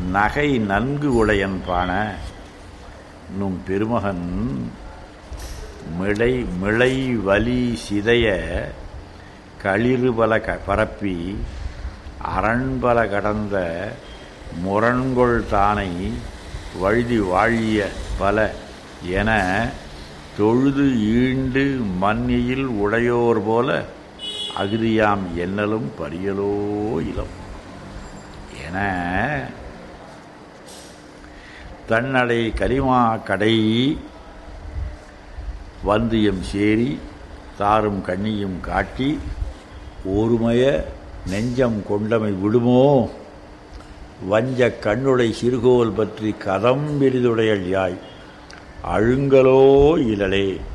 நகை நன்கு உடையன் பாண நும் பெருமகன் மிளை மிளை வலி சிதைய களிறுபல க பரப்பி அரண்பல கடந்த முரண்கொள் தானை வழுதி வாழிய பல என தொழுது ஈண்டு மன்னியில் உடையோர் போல அகுதியாம் என்னலும் பரியலோ இளம் என தன்னடை கரிமா கடை வந்து எம் சேரி தாரும் கண்ணியும் காட்டி ஒருமய நெஞ்சம் கொண்டமை விடுமோ வஞ்ச கண்ணுடை சிறுகோல் பற்றி கதம் விரிதுடையல் யாய் அழுங்கலோ இழலே